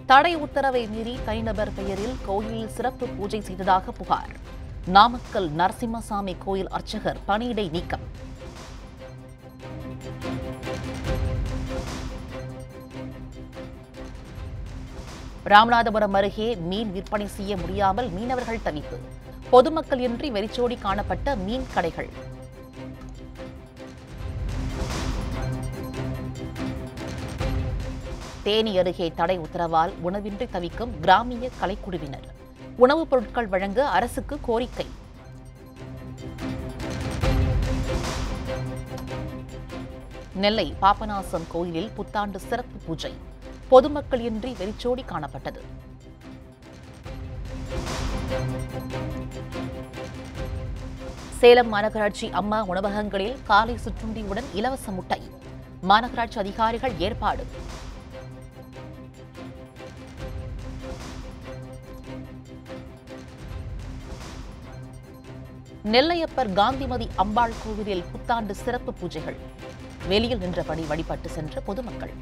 தடை உத்தரவை மீறி தனிநபர் பெயரில் கோயிலில் சிறப்பு பூஜை செய்ததாக புகார் நாமக்கல் நரசிம்மசாமி கோயில் அர்ச்சகர் பணியிடை நீக்கம் ராமநாதபுரம் அருகே மீன் விற்பனை செய்ய முடியாமல் மீனவர்கள் தவிப்பு பொதுமக்கள் இன்றி வெறிச்சோடி காணப்பட்ட மீன் கடைகள் தேனி அருகே தடை உத்தரவால் உணவின்றி தவிக்கும் கிராமிய கலைக்குழுவினர் உணவுப் பொருட்கள் வழங்க அரசுக்கு கோரிக்கை நெல்லை பாபநாசம் கோயிலில் புத்தாண்டு சிறப்பு பூஜை பொதுமக்கள் இன்றி வெறிச்சோடி காணப்பட்டது சேலம் மாநகராட்சி அம்மா உணவகங்களில் காலை சிற்றுண்டியுடன் இலவச முட்டை மாநகராட்சி அதிகாரிகள் ஏற்பாடு நெல்லையப்பர் காந்திமதி அம்பாள் கோவிலில் புத்தாண்டு சிறப்பு பூஜைகள் வெளியில் நின்றபடி வழிபட்டு சென்ற பொதுமக்கள்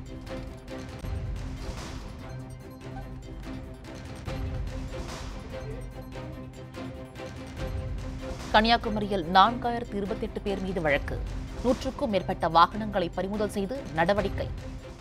கன்னியாகுமரியில் நான்காயிரத்து இருபத்தெட்டு பேர் மீது வழக்கு நூற்றுக்கும் மேற்பட்ட வாகனங்களை பறிமுதல் செய்து நடவடிக்கை